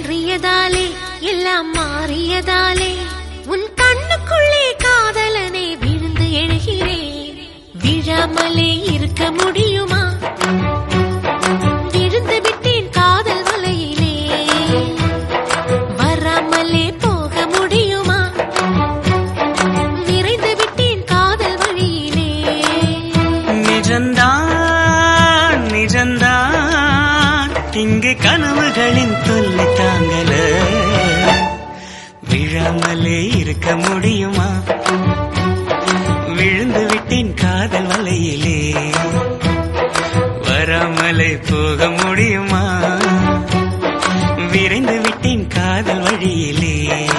தோன்றியதாலே எல்லாம் மாறியதாலே உன் கண்ணுக்குள்ளே காதலனே விழுந்து எழுகிறேன் விழாமலே இருக்க முடியுமா விழுந்து விட்டேன் காதல் வலையிலே வராமலே போக முடியுமா விரைந்து விட்டேன் காதல் வழியிலே நிஜந்தான் நிஜந்தான் இங்கே கனவுகளின் தொல்லை தாங்கல விழாமலே இருக்க முடியுமா விழுந்து விட்டேன் காதல் வலையிலே வராமலே போக முடியுமா விரைந்து விட்டேன் காதல் வழியிலே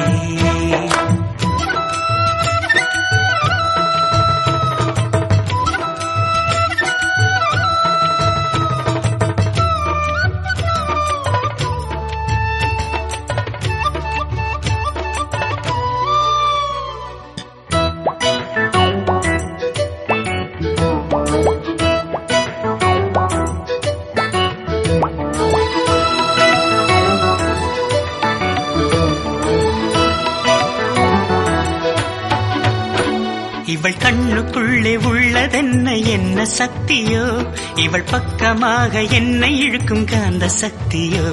இவள் கண்ணுக்குள்ளே உள்ளதென்ன என்ன சக்தியோ இவள் பக்கமாக என்னை இழுக்கும் காந்த சக்தியோ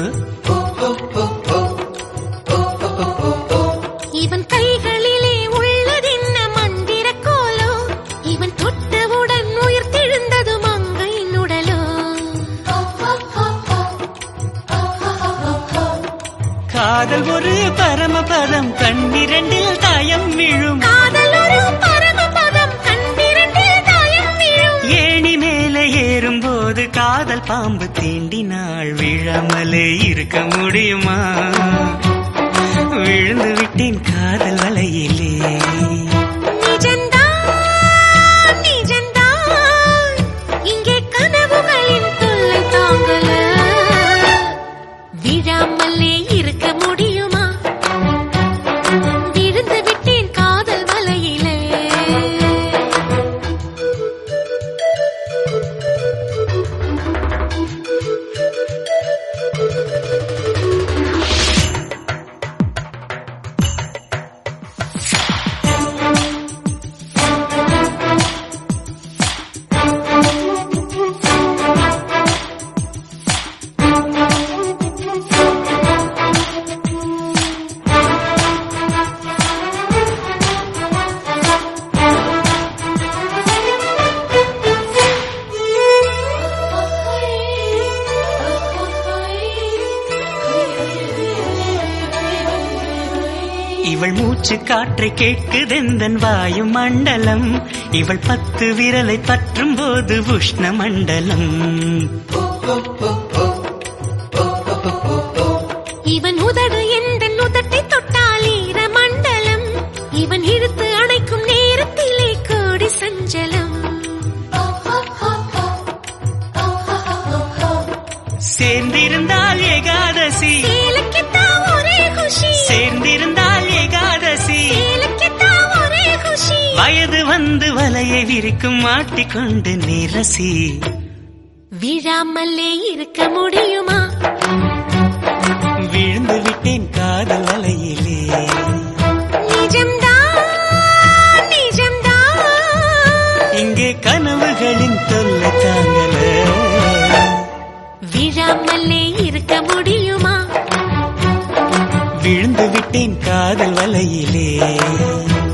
இவன் கைகளிலே உள்ளதென்ன மந்திர கோலோ இவன் தொட்டவுடன் உயிர்த்தெழுந்தது மங்கையின் உடலோ காதல் ஒரு பரமபதம் கண்ணிரண்டில் தாயம் விழும் காதல் ஒரு பரமபதம் கண்பிரண்டில் தாயம் விழும் ஏணி மேலே ஏறும்போது காதல் பாம்பு தீண்டினாள் விழாமலே இருக்க முடியுமா விழுந்து விட்டேன் காதல் வலையிலே நிஜந்தான் நிஜந்தான் இங்கே கனவுகளின் தொல்லை தாங்கல விழாமலே இருக்க முடியுமா விழுந்து விட்டேன் காதல் வலையிலே இவள் மூச்சு காற்றை கேட்குதெந்தன் வாயு மண்டலம் இவள் பத்து விரலை பற்றும் போது உஷ்ண மண்டலம் இவன் உதடு எந்த உதட்டை தொட்டால் ஈர மண்டலம் இவன் இழுத்து அணைக்கும் நேரத்திலே கோடி சஞ்சலம் சேர்ந்திருந்தால் ஏகாதசி சேலக்கித்தான் ஒரே குஷி சேர்ந்திருந்தால் ஏகாதசி சேலக்கித்தான் ஒரே குஷி வயது வந்து வலையை விரிக்கும் மாட்டிக்கொண்டு நிரசி விழாமலே இருக்க முடியுமா விழுந்து விட்டேன் காதல் வலையிலே நிஜம்தான் நிஜம்தான் இங்கே கனவுகளின் தொல்லை தாங்கல விழாமலே இருக்க முடியுமா விழுந்து விட்டேன் காதல் வலையிலே